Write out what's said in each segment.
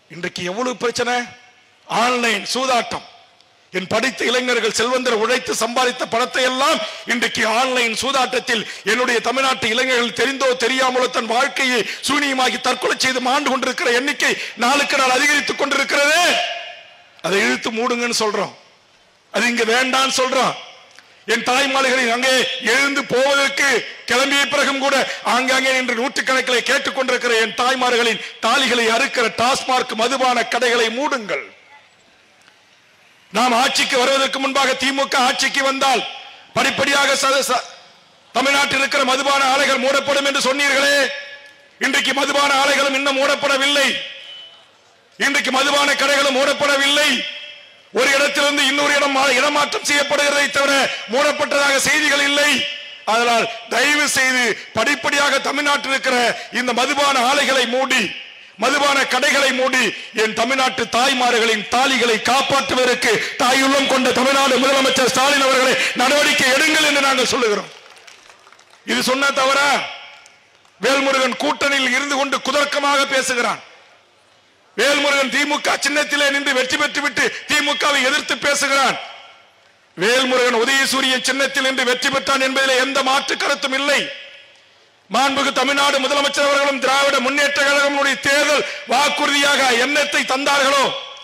இன்றைக்கு எவ்வளவு பிரச்சனை ஆன்லைன் சூதாட்டம் என் படித்த இளைஞர்கள் செல்வந்தர் உழைத்து சம்பாதித்த பணத்தை எல்லாம் இன்றைக்கு ஆன்லைன் சூதாட்டத்தில் என்னுடைய தமிழ்நாட்டு இளைஞர்கள் தெரிந்தோ தெரியாமலோ தன் வாழ்க்கையை சூனியமாகி தற்கொலை செய்து மாண்டு கொண்டிருக்கிற எண்ணிக்கை நாளுக்கு நாள் அதிகரித்துக் கொண்டிருக்கிறது அதை இழுத்து மூடுங்கன்னு சொல்றோம் அது இங்க வேண்டான்னு சொல்றோம் என் தாய்மாளிகளில் அங்கே எழுந்து போவதற்கு கிளம்பிய பிறகும் கூட ஆங்காங்கே நின்று நூற்றுக்கணக்கில் கேட்டுக்கொண்டிருக்கிற என் தாய்மார்களின் தாலிகளை அறுக்கிற டாஸ்மார்க் மதுபான கடைகளை மூடுங்கள் நாம் ஆட்சிக்கு வருவதற்கு முன்பாக திமுக ஆட்சிக்கு வந்தால் படிப்படியாக ச- ச- தமிழ்நாட்டில் இருக்கிற மதுபான ஆலைகள் மூடப்படும் என்று சொன்னீர்களே இன்றைக்கு மதுபான ஆலைகளும் இன்னும் மூடப்படவில்லை இன்றைக்கு மதுபான கடைகளும் மூடப்படவில்லை ஒரு இடத்திலிருந்து இன்னொரு இடம் மா- இடமாற்றம் செய்யப்படுகிறதை தவிர மூடப்பட்டதாக செய்திகள் இல்லை அதனால் தயவு செய்து படிப்படியாக தமிழ்நாட்டில் இருக்கிற இந்த மதுபான ஆலைகளை மூடி மதுபான கடைகளை மூடி என் தமிழ்நாட்டு தாய்மார்களின் தாலிகளை காப்பாற்றுவதற்கு தாயுள்ளம் கொண்ட தமிழ்நாடு முதலமைச்சர் ஸ்டாலின் அவர்களை நடவடிக்கை எடுங்கள் என்று நாங்கள் சொல்லுகிறோம் இது சொன்ன தவிர வேல்முருகன் கூட்டணியில் இருந்து கொண்டு குதர்க்கமாக பேசுகிறான் வேல்முருகன் திமுக சின்னத்திலே நின்று வெற்றி பெற்று விட்டு திமுகவை எதிர்த்து பேசுகிறான் வேல்முருகன் உதயசூரியன் சின்னத்தில் நின்று வெற்றி பெற்றான் என்பதிலே எந்த மாற்று கருத்தும் இல்லை மாண்புகு தமிழ்நாடு முதலமைச்சர் அவர்களும் திராவிட முன்னேற்ற கழகமுடைய தேர்தல் வாக்குறுதியாக எண்ணத்தை தந்தார்களோ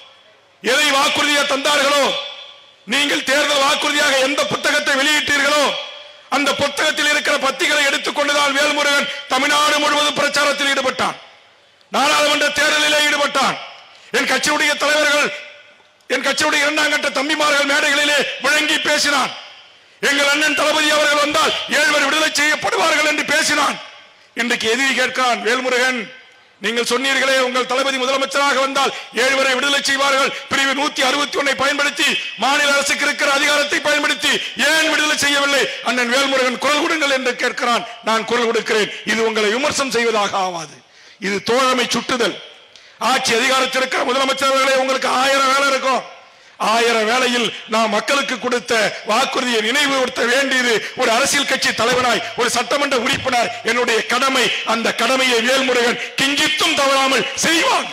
எதை வாக்குறுதியாக தந்தார்களோ நீங்கள் தேர்தல் வாக்குறுதியாக எந்த புத்தகத்தை வெளியிட்டீர்களோ அந்த புத்தகத்தில் இருக்கிற பத்திகளை எடுத்துக்கொண்டுதான் வேல்முருகன் தமிழ்நாடு முழுவதும் பிரச்சாரத்தில் ஈடுபட்டான் நாடாளுமன்ற தேர்தலிலே ஈடுபட்டான் என் கட்சியுடைய தலைவர்கள் என் கட்சியுடைய இரண்டாம் கட்ட தம்பிமார்கள் மேடைகளிலே முழங்கி பேசினான் எங்கள் அண்ணன் தளபதி அவர்கள் வந்தால் ஏழ்வர் விடுதலை செய்யப்படுவார்கள் என்று பேசினான் இன்றைக்கு எதிரி கேட்கிறான் வேல்முருகன் நீங்கள் சொன்னீர்களே உங்கள் தளபதி முதலமைச்சராக வந்தால் ஏழுவரை விடுதலை செய்வார்கள் பிரிவு நூத்தி அறுபத்தி ஒன்னை பயன்படுத்தி மாநில அரசுக்கு இருக்கிற அதிகாரத்தை பயன்படுத்தி ஏன் விடுதலை செய்யவில்லை அண்ணன் வேல்முருகன் குரல் கொடுங்கள் என்று கேட்கிறான் நான் குரல் கொடுக்கிறேன் இது உங்களை விமர்சனம் செய்வதாக ஆவாது இது தோழமை சுட்டுதல் ஆட்சி அதிகாரத்தில் இருக்கிற முதலமைச்சர் அவர்களே உங்களுக்கு ஆயிரம் வேலை இருக்கும் ஆயிரம் வேளையில் நாம் மக்களுக்கு கொடுத்த வாக்குறுதியை நினைவுபடுத்த வேண்டியது ஒரு அரசியல் கட்சி தலைவனாய் ஒரு சட்டமன்ற உறுப்பினர் என்னுடைய கடமை அந்த கடமையை வேல்முருகன் கிஞ்சித்தும் தவறாமல் செய்வான்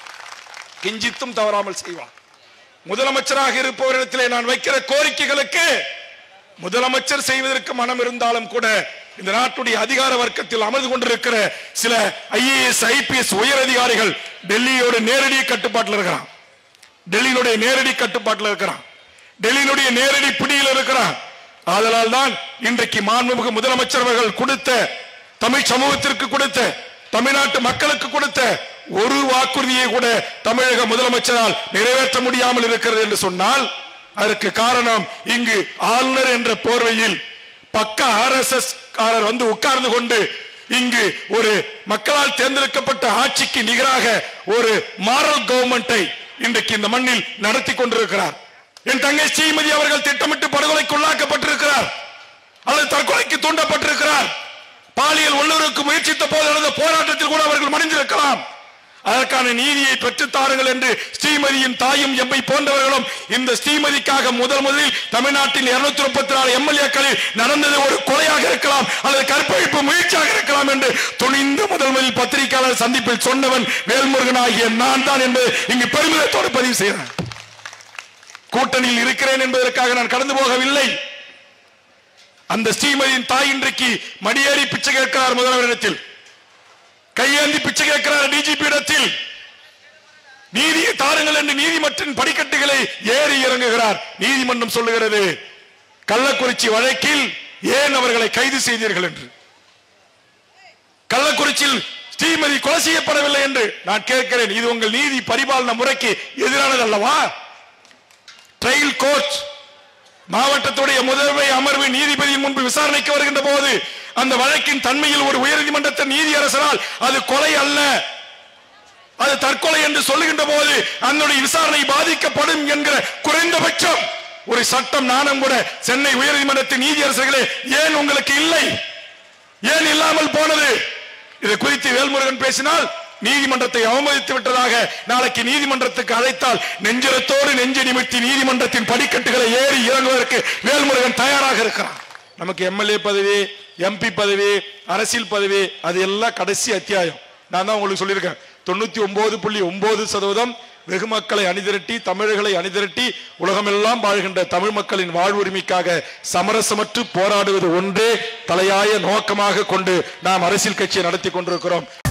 கிஞ்சித்தும் தவறாமல் செய்வான் முதலமைச்சராக இருப்பவரிடத்திலே நான் வைக்கிற கோரிக்கைகளுக்கு முதலமைச்சர் செய்வதற்கு மனம் இருந்தாலும் கூட இந்த நாட்டுடைய அதிகார வர்க்கத்தில் அமர்ந்து கொண்டிருக்கிற சில ஐஏஎஸ் ஐபிஎஸ் உயர் அதிகாரிகள் டெல்லியோட நேரடி கட்டுப்பாட்டில் இருக்கிறான் டெல்லியினுடைய நேரடி கட்டுப்பாட்டில் இருக்கிறான் டெல்லியினுடைய நேரடி பிடியில் இருக்கிறான் ஆதலால் தான் இன்றைக்கு மாண்புமிகு முதலமைச்சர் அவர்கள் கொடுத்த தமிழ் சமூகத்திற்கு கொடுத்த தமிழ்நாட்டு மக்களுக்கு கொடுத்த ஒரு வாக்குறுதியை கூட தமிழக முதலமைச்சரால் நிறைவேற்ற முடியாமல் இருக்கிறது என்று சொன்னால் அதற்கு காரணம் இங்கு ஆளுநர் என்ற போர்வையில் பக்க ஆர்எஸ்எஸ் காரர் வந்து உட்கார்ந்து கொண்டு இங்கு ஒரு மக்களால் தேர்ந்தெடுக்கப்பட்ட ஆட்சிக்கு நிகராக ஒரு மாரல் கவர்மெண்டை இன்றைக்கு இந்த மண்ணில் நடத்தி கொண்டிருக்கிறார் என் தங்கை ஸ்ரீமதி அவர்கள் திட்டமிட்டு படுகொலைக்கு உள்ளாக்கப்பட்டிருக்கிறார் அல்லது தற்கொலைக்கு தூண்டப்பட்டிருக்கிறார் பாலியல் உள்ளூருக்கு முயற்சித்த போது நடந்த போராட்டத்தில் கூட அவர்கள் மறைந்திருக்கலாம் அதற்கான நீதியை பெற்றுத் தாருங்கள் என்று ஸ்ரீமதியின் தாயும் எம்மை போன்றவர்களும் இந்த ஸ்ரீமதிக்காக முதல் முதலில் தமிழ்நாட்டில் இருநூத்தி முப்பத்தி நாலு எம்எல்ஏக்களில் நடந்தது ஒரு கொலையாக இருக்கலாம் அல்லது கற்பழிப்பு முயற்சியாக இருக்கலாம் என்று துணிந்து முதல் முதலில் பத்திரிகையாளர் சந்திப்பில் சொன்னவன் வேல்முருகன் ஆகிய நான் தான் என்பது இங்கு பெருமிதத்தோடு பதிவு செய்கிறேன் கூட்டணியில் இருக்கிறேன் என்பதற்காக நான் கடந்து போகவில்லை அந்த ஸ்ரீமதியின் தாய் இன்றைக்கு மடியேறி பிச்சை கேட்கிறார் முதல்வரிடத்தில் கையேந்தி பிச்சை கேட்கிறார் டிஜிபி இடத்தில் நீதியை தாருங்கள் என்று நீதிமன்றின் படிக்கட்டுகளை ஏறி இறங்குகிறார் நீதிமன்றம் சொல்லுகிறது கள்ளக்குறிச்சி வழக்கில் ஏன் அவர்களை கைது செய்தீர்கள் என்று கள்ளக்குறிச்சியில் ஸ்ரீமதி கொலை செய்யப்படவில்லை என்று நான் கேட்கிறேன் இது உங்கள் நீதி பரிபாலன முறைக்கு எதிரானது அல்லவா ட்ரையல் கோர்ட் மாவட்டத்துடைய முதன்மை அமர்வு நீதிபதியின் முன்பு விசாரணைக்கு வருகின்ற போது அந்த வழக்கின் தன்மையில் ஒரு உயர்நீதிமன்றத்தின் நீதியரசரால் அது கொலை அல்ல அது தற்கொலை என்று சொல்லுகின்ற போது அதனுடைய விசாரணை பாதிக்கப்படும் என்கிற குறைந்தபட்சம் ஒரு சட்டம் நாணம் கூட சென்னை உயர்நீதிமன்றத்தின் நீதியரசர்களே ஏன் உங்களுக்கு இல்லை ஏன் இல்லாமல் போனது இது குறித்து வேல்முருகன் பேசினால் நீதிமன்றத்தை அவமதித்து விட்டதாக நாளைக்கு நீதிமன்றத்துக்கு அழைத்தால் நெஞ்சிரத்தோடு நெஞ்சு நிமித்தி நீதிமன்றத்தின் படிக்கட்டுகளை ஏறி இறங்குவதற்கு வேல்முருகன் தயாராக இருக்கிறான் நமக்கு எம்எல்ஏ பதவி எம்பி பதவி அரசியல் பதவி அது எல்லாம் கடைசி அத்தியாயம் நான் தான் உங்களுக்கு சொல்லியிருக்கேன் தொண்ணூத்தி ஒன்பது புள்ளி ஒன்பது சதவீதம் வெகு மக்களை அணிதிரட்டி தமிழர்களை அணிதிரட்டி உலகமெல்லாம் வாழ்கின்ற தமிழ் மக்களின் வாழ்வுரிமைக்காக சமரசமற்று போராடுவது ஒன்றே தலையாய நோக்கமாக கொண்டு நாம் அரசியல் கட்சியை நடத்தி கொண்டிருக்கிறோம்